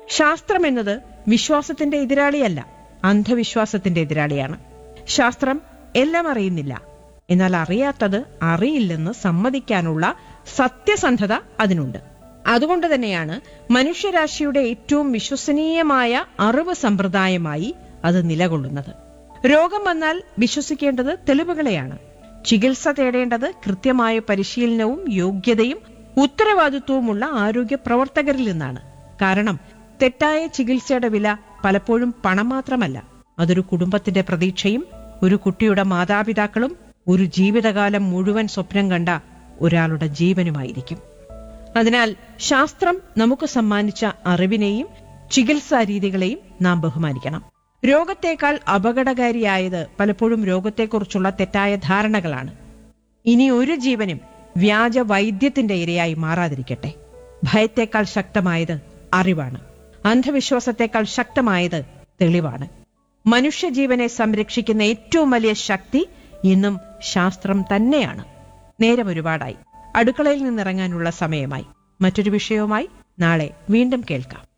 ശാസ്ത്രം എന്നത് വിശ്വാസത്തിന്റെ എതിരാളിയല്ല അന്ധവിശ്വാസത്തിന്റെ എതിരാളിയാണ് ശാസ്ത്രം എല്ലാം അറിയുന്നില്ല എന്നാൽ അറിയാത്തത് അറിയില്ലെന്ന് സമ്മതിക്കാനുള്ള സത്യസന്ധത അതിനുണ്ട് അതുകൊണ്ട് തന്നെയാണ് മനുഷ്യരാശിയുടെ ഏറ്റവും വിശ്വസനീയമായ അറിവ് സമ്പ്രദായമായി അത് നിലകൊള്ളുന്നത് രോഗം വന്നാൽ വിശ്വസിക്കേണ്ടത് തെളിവുകളെയാണ് ചികിത്സ തേടേണ്ടത് കൃത്യമായ പരിശീലനവും യോഗ്യതയും ഉത്തരവാദിത്വവുമുള്ള ആരോഗ്യ പ്രവർത്തകരിൽ നിന്നാണ് കാരണം തെറ്റായ ചികിത്സയുടെ വില പലപ്പോഴും പണം മാത്രമല്ല അതൊരു കുടുംബത്തിന്റെ പ്രതീക്ഷയും ഒരു കുട്ടിയുടെ മാതാപിതാക്കളും ഒരു ജീവിതകാലം മുഴുവൻ സ്വപ്നം കണ്ട ഒരാളുടെ ജീവനുമായിരിക്കും അതിനാൽ ശാസ്ത്രം നമുക്ക് സമ്മാനിച്ച അറിവിനെയും ചികിത്സാ രീതികളെയും നാം ബഹുമാനിക്കണം രോഗത്തേക്കാൾ അപകടകാരിയായത് പലപ്പോഴും രോഗത്തെക്കുറിച്ചുള്ള തെറ്റായ ധാരണകളാണ് ഇനി ഒരു ജീവനും വ്യാജ വൈദ്യത്തിന്റെ ഇരയായി മാറാതിരിക്കട്ടെ ഭയത്തേക്കാൾ ശക്തമായത് അറിവാണ് അന്ധവിശ്വാസത്തെക്കാൾ ശക്തമായത് തെളിവാണ് മനുഷ്യജീവനെ സംരക്ഷിക്കുന്ന ഏറ്റവും വലിയ ശക്തി ഇന്നും ശാസ്ത്രം തന്നെയാണ് നേരം ഒരുപാടായി അടുക്കളയിൽ നിന്നിറങ്ങാനുള്ള സമയമായി മറ്റൊരു വിഷയവുമായി നാളെ വീണ്ടും കേൾക്കാം